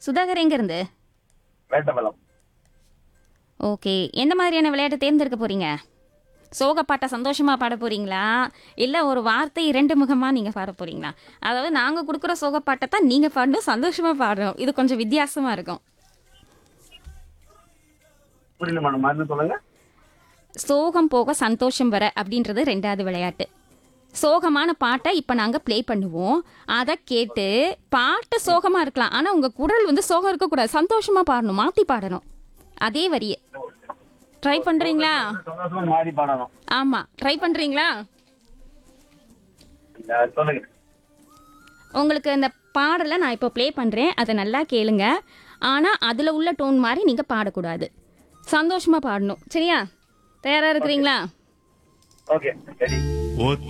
சுதாகர் எங்க இருந்து வேட்டவலம் ஓகே எந்த மாதிரியான விளையாட்டை தேர்ந்தெடுக்க போறீங்க சோக பாட்டை சந்தோஷமா பாட போறீங்களா இல்ல ஒரு வார்த்தை இரண்டு முகமா நீங்க பாட போறீங்களா அதாவது நாங்க கொடுக்குற சோக பாட்டை தான் நீங்க பாடணும் சந்தோஷமா பாடணும் இது கொஞ்சம் வித்தியாசமா இருக்கும் புரியல மேடம் மருந்து சொல்லுங்க சோகம் போக சந்தோஷம் வர அப்படின்றது ரெண்டாவது விளையாட்டு சோகமான பாட்டை இப்போ நாங்கள் ப்ளே பண்ணுவோம் அதை கேட்டு பாட்டு சோகமாக இருக்கலாம் ஆனால் உங்கள் குரல் வந்து சோகம் இருக்கக்கூடாது சந்தோஷமாக பாடணும் மாற்றி பாடணும் அதே வரியே ட்ரை பண்ணுறீங்களா சந்தோஷமா மாறி பாடணும் ஆமாம் ட்ரை பண்ணுறீங்களா இந்த சொல்லுங்க உங்களுக்கு இந்த பாடலை நான் இப்போ ப்ளே பண்ணுறேன் அதை நல்லா கேளுங்க ஆனால் அதில் உள்ள டோன் மாதிரி நீங்கள் பாடக்கூடாது சந்தோஷமாக பாடணும் சரியா தயாராக இருக்கிறீங்களா ஓகே சரி ஒத்த